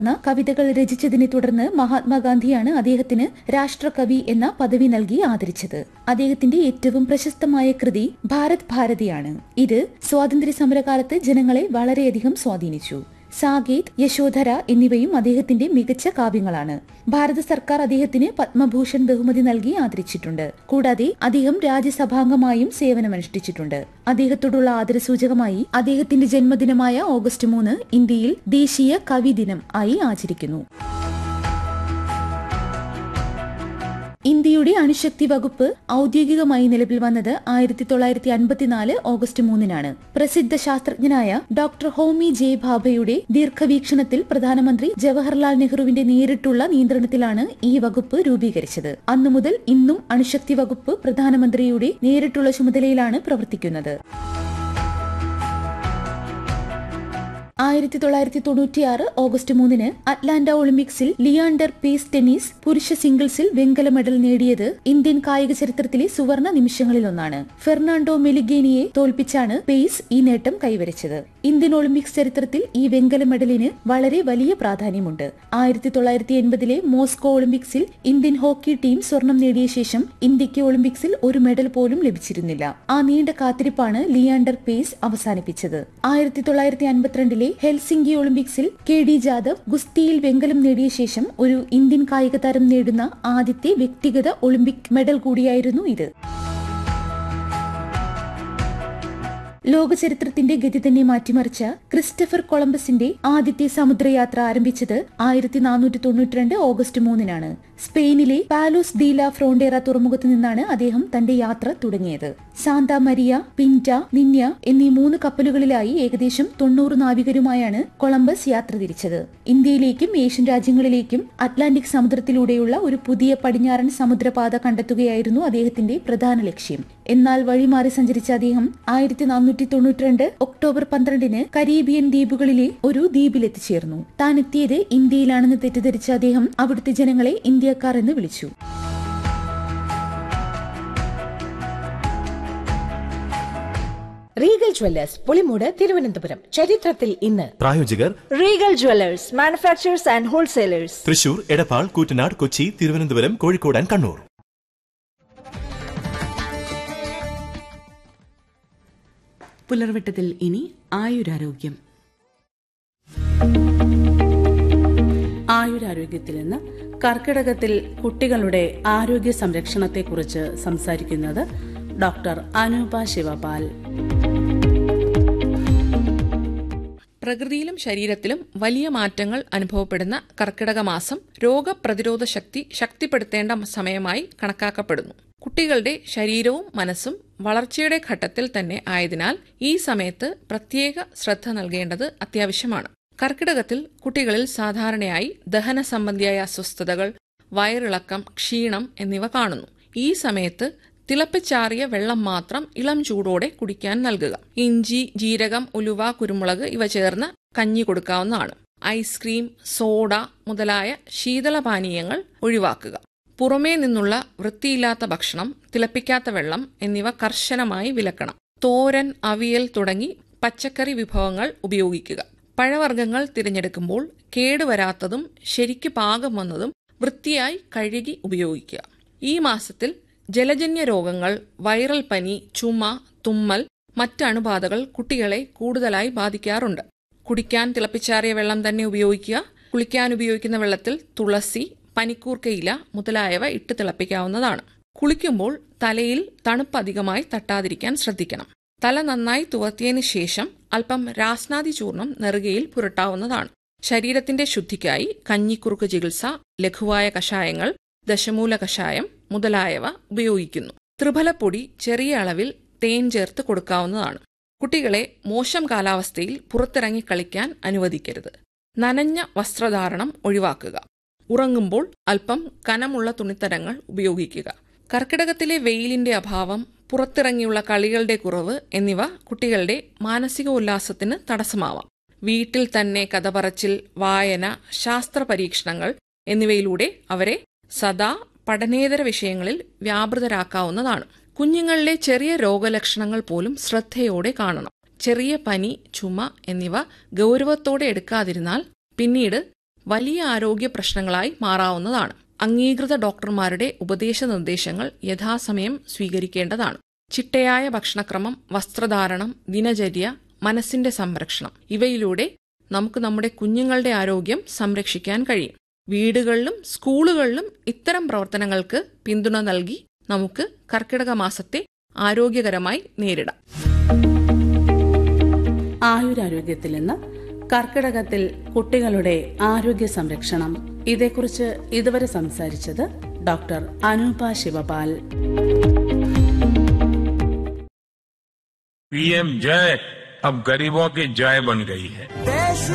എന്ന കവിതകൾ രചിച്ചതിനെ തുടർന്ന് മഹാത്മാഗാന്ധിയാണ് അദ്ദേഹത്തിന് രാഷ്ട്രകവി എന്ന പദവി നൽകി ആദരിച്ചത് അദ്ദേഹത്തിന്റെ ഏറ്റവും പ്രശസ്തമായ കൃതി ഭാരത് ഭാരതിയാണ് ഇത് സ്വാതന്ത്ര്യ സമരകാലത്ത് ജനങ്ങളെ വളരെയധികം സ്വാധീനിച്ചു സാഗേത് യശോധര എന്നിവയും അദ്ദേഹത്തിന്റെ മികച്ച കാവ്യങ്ങളാണ് ഭാരത സർക്കാർ അദ്ദേഹത്തിന് പത്മഭൂഷൺ ബഹുമതി നൽകി ആദരിച്ചിട്ടുണ്ട് കൂടാതെ അദ്ദേഹം രാജ്യസഭാംഗമായും സേവനമനുഷ്ഠിച്ചിട്ടുണ്ട് അദ്ദേഹത്തോടുള്ള ആദരസൂചകമായി അദ്ദേഹത്തിന്റെ ജന്മദിനമായ ഓഗസ്റ്റ് മൂന്ന് ഇന്ത്യയിൽ ദേശീയ കവി ദിനം ആയി ആചരിക്കുന്നു ഇന്ത്യയുടെ അണുശക്തി വകുപ്പ് ഔദ്യോഗികമായി നിലവിൽ വന്നത് ആയിരത്തി തൊള്ളായിരത്തി അൻപത്തിനാല് ഓഗസ്റ്റ് മൂന്നിനാണ് പ്രസിദ്ധ ശാസ്ത്രജ്ഞനായ ഡോക്ടർ ഹോമി ജെ ഭാഭയുടെ ദീർഘവീക്ഷണത്തിൽ പ്രധാനമന്ത്രി ജവഹർലാൽ നെഹ്റുവിന്റെ നേരിട്ടുള്ള നിയന്ത്രണത്തിലാണ് ഈ വകുപ്പ് രൂപീകരിച്ചത് അന്നു മുതൽ ഇന്നും അണുശക്തി വകുപ്പ് പ്രധാനമന്ത്രിയുടെ നേരിട്ടുള്ള ചുമതലയിലാണ് പ്രവർത്തിക്കുന്നത് ആയിരത്തി തൊള്ളായിരത്തി തൊണ്ണൂറ്റിയാറ് ഓഗസ്റ്റ് മൂന്നിന് അറ്റ്ലാന്റ ഒളിമ്പിക്സിൽ ലിയാണ്ടർ പേസ് ടെന്നീസ് പുരുഷ സിംഗിൾസിൽ വെങ്കല മെഡൽ നേടിയത് ഇന്ത്യൻ കായിക ചരിത്രത്തിലെ സുവർണ നിമിഷങ്ങളിലൊന്നാണ് ഫെർണാണ്ടോ മെലിഗേനിയെ തോൽപ്പിച്ചാണ് പേസ് ഈ നേട്ടം കൈവരിച്ചത് ഇന്ത്യൻ ഒളിമ്പിക്സ് ചരിത്രത്തിൽ ഈ വെങ്കല മെഡലിന് വളരെ വലിയ പ്രാധാന്യമുണ്ട് ആയിരത്തി തൊള്ളായിരത്തി എൺപതിലെ മോസ്കോ ഒളിമ്പിക്സിൽ ഇന്ത്യൻ ഹോക്കി ടീം സ്വർണം നേടിയ ശേഷം ഇന്ത്യക്ക് ഒളിമ്പിക്സിൽ ഒരു മെഡൽ പോലും ലഭിച്ചിരുന്നില്ല ആ നീണ്ട കാത്തിരിപ്പാണ് ലിയാണ്ടർ പേസ് അവസാനിപ്പിച്ചത് ആയിരത്തി തൊള്ളായിരത്തി അൻപത്തിരണ്ടിലെ ഹെൽസിംഗി ഒളിമ്പിക്സിൽ കെ ഡി ജാദവ് ഗുസ്തിയിൽ വെങ്കലം നേടിയ ശേഷം ഒരു ഇന്ത്യൻ കായിക താരം നേടുന്ന ആദ്യത്തെ വ്യക്തിഗത ഒളിമ്പിക് മെഡൽ കൂടിയായിരുന്നു ഇത് ലോക ചരിത്രത്തിന്റെ ഗതി തന്നെ മാറ്റിമറിച്ച ക്രിസ്റ്റഫർ കൊളംബസിന്റെ ആദ്യത്തെ സമുദ്രയാത്ര ആരംഭിച്ചത് ആയിരത്തി നാനൂറ്റി തൊണ്ണൂറ്റിരണ്ട് ഓഗസ്റ്റ് മൂന്നിനാണ് സ്പെയിനിലെ പാലോസ് ദീല ഫ്രോണ്ടേറ തുറമുഖത്ത് നിന്നാണ് അദ്ദേഹം തന്റെ യാത്ര തുടങ്ങിയത് സാന്താ മരിയ പിന്റ നിന്യ എന്നീ മൂന്ന് കപ്പലുകളിലായി ഏകദേശം തൊണ്ണൂറ് നാവികരുമായാണ് കൊളംബസ് യാത്ര തിരിച്ചത് ഇന്ത്യയിലേക്കും ഏഷ്യൻ രാജ്യങ്ങളിലേക്കും അറ്റ്ലാന്റിക് സമുദ്രത്തിലൂടെയുള്ള ഒരു പുതിയ പടിഞ്ഞാറൻ സമുദ്രപാത കണ്ടെത്തുകയായിരുന്നു അദ്ദേഹത്തിന്റെ പ്രധാന ലക്ഷ്യം എന്നാൽ വഴിമാറി സഞ്ചരിച്ച അദ്ദേഹം ആയിരത്തി നാനൂറ്റി തൊണ്ണൂറ്റിരണ്ട് ഒക്ടോബർ പന്ത്രണ്ടിന് കരീബിയൻ ദ്വീപുകളിലെ ഒരു ദ്വീപിലെത്തിച്ചേർന്നു താൻ എത്തിയത് ഇന്ത്യയിലാണെന്ന് തെറ്റിദ്ധരിച്ച അദ്ദേഹം അവിടുത്തെ ജനങ്ങളെ ഇന്ത്യക്കാർ എന്ന് വിളിച്ചു റീഗൽ ജ്വല്ലേഴ്സ് പുളിമൂട് തിരുവനന്തപുരം ചരിത്രത്തിൽ ഇന്ന് പ്രായോജകർ Regal Jewellers manufacturers and wholesalers Thrissur Edappal Koottanad Kochi Thiruvananthapuram Kozhikode and Kannur പുലർവെട്ടത്തിൽ ഇനി ആയുരാരോഗ്യം ആയുരാരോഗ്യത്തിൽ നിന്ന് കർക്കിടകത്തിൽ കുട്ടികളുടെ ആരോഗ്യ സംരക്ഷണത്തെക്കുറിച്ച് സംസാരിക്കുന്നത് ഡോക്ടർ അനൂപ ശിവപാൽ പ്രകൃതിയിലും ശരീരത്തിലും വലിയ മാറ്റങ്ങൾ അനുഭവപ്പെടുന്ന കർക്കിടക മാസം രോഗപ്രതിരോധ ശക്തി ശക്തിപ്പെടുത്തേണ്ട സമയമായി കണക്കാക്കപ്പെടുന്നു കുട്ടികളുടെ ശരീരവും മനസ്സും വളർച്ചയുടെ ഘട്ടത്തിൽ തന്നെ ആയതിനാൽ ഈ സമയത്ത് പ്രത്യേക ശ്രദ്ധ നൽകേണ്ടത് അത്യാവശ്യമാണ് കർക്കിടകത്തിൽ കുട്ടികളിൽ സാധാരണയായി ദഹന സംബന്ധിയായ അസ്വസ്ഥതകൾ വയറിളക്കം ക്ഷീണം എന്നിവ കാണുന്നു ഈ സമയത്ത് തിളപ്പിച്ചാറിയ വെള്ളം മാത്രം ഇളം ചൂടോടെ കുടിക്കാൻ നൽകുക ഇഞ്ചി ജീരകം ഉലുവ കുരുമുളക് ഇവ ചേർന്ന് കഞ്ഞി കൊടുക്കാവുന്നതാണ് ഐസ്ക്രീം സോഡ മുതലായ ശീതളപാനീയങ്ങൾ ഒഴിവാക്കുക പുറമേ നിന്നുള്ള വൃത്തിയില്ലാത്ത ഭക്ഷണം തിളപ്പിക്കാത്ത വെള്ളം എന്നിവ കർശനമായി വിലക്കണം തോരൻ അവിയൽ തുടങ്ങി പച്ചക്കറി വിഭവങ്ങൾ ഉപയോഗിക്കുക പഴവർഗ്ഗങ്ങൾ തിരഞ്ഞെടുക്കുമ്പോൾ കേടുവരാത്തതും ശരിക്ക് പാകം വന്നതും വൃത്തിയായി കഴുകി ഉപയോഗിക്കുക ഈ മാസത്തിൽ ജലജന്യ രോഗങ്ങൾ വൈറൽ പനി ചുമ തുമ്മൽ മറ്റ് അണുബാധകൾ കുട്ടികളെ കൂടുതലായി ബാധിക്കാറുണ്ട് കുടിക്കാൻ തിളപ്പിച്ചാറിയ വെള്ളം തന്നെ ഉപയോഗിക്കുക കുളിക്കാൻ ഉപയോഗിക്കുന്ന വെള്ളത്തിൽ തുളസി പനിക്കൂർക്കയില മുതലായവ ഇട്ട് തിളപ്പിക്കാവുന്നതാണ് കുളിക്കുമ്പോൾ തലയിൽ തണുപ്പ് അധികമായി തട്ടാതിരിക്കാൻ ശ്രദ്ധിക്കണം തല നന്നായി തുവർത്തിയതിനു ശേഷം അല്പം രാസ്നാദി ചൂർണം നെറുകയിൽ പുരട്ടാവുന്നതാണ് ശരീരത്തിന്റെ ശുദ്ധിക്കായി കഞ്ഞിക്കുറുക്ക് ചികിത്സ ലഘുവായ കഷായങ്ങൾ ദശമൂല കഷായം മുതലായവ ഉപയോഗിക്കുന്നു ത്രിഫലപ്പൊടി ചെറിയ അളവിൽ തേൻ ചേർത്ത് കൊടുക്കാവുന്നതാണ് കുട്ടികളെ മോശം കാലാവസ്ഥയിൽ പുറത്തിറങ്ങി കളിക്കാൻ അനുവദിക്കരുത് നനഞ്ഞ വസ്ത്രധാരണം ഒഴിവാക്കുക ഉറങ്ങുമ്പോൾ അല്പം കനമുള്ള തുണിത്തരങ്ങൾ ഉപയോഗിക്കുക കർക്കിടകത്തിലെ വെയിലിന്റെ അഭാവം പുറത്തിറങ്ങിയുള്ള കളികളുടെ കുറവ് എന്നിവ കുട്ടികളുടെ മാനസിക ഉല്ലാസത്തിന് തടസ്സമാവാം വീട്ടിൽ തന്നെ കഥ പറച്ചിൽ വായന ശാസ്ത്ര പരീക്ഷണങ്ങൾ എന്നിവയിലൂടെ അവരെ സദാ പഠനേതര വിഷയങ്ങളിൽ വ്യാപൃതരാക്കാവുന്നതാണ് കുഞ്ഞുങ്ങളിലെ ചെറിയ രോഗലക്ഷണങ്ങൾ പോലും ശ്രദ്ധയോടെ കാണണം ചെറിയ പനി ചുമ എന്നിവ ഗൗരവത്തോടെ എടുക്കാതിരുന്നാൽ പിന്നീട് വലിയ ആരോഗ്യ പ്രശ്നങ്ങളായി മാറാവുന്നതാണ് അംഗീകൃത ഡോക്ടർമാരുടെ ഉപദേശ നിർദ്ദേശങ്ങൾ യഥാസമയം സ്വീകരിക്കേണ്ടതാണ് ചിട്ടയായ ഭക്ഷണക്രമം വസ്ത്രധാരണം ദിനചര്യ മനസ്സിന്റെ സംരക്ഷണം ഇവയിലൂടെ നമുക്ക് നമ്മുടെ കുഞ്ഞുങ്ങളുടെ ആരോഗ്യം സംരക്ഷിക്കാൻ കഴിയും വീടുകളിലും സ്കൂളുകളിലും ഇത്തരം പ്രവർത്തനങ്ങൾക്ക് പിന്തുണ നൽകി നമുക്ക് കർക്കിടക മാസത്തെ ആരോഗ്യകരമായി നേരിടാം ആയുരാരോഗ്യത്തിൽ നിന്ന് കർക്കിടകത്തിൽ കുട്ടികളുടെ ആരോഗ്യ സംരക്ഷണം ഇതേക്കുറിച്ച് ഇതുവരെ സംസാരിച്ചത് ഡോക്ടർ അനൂപ ശിവപാൽ पीएम जय अब गरीबों की जय बन गई है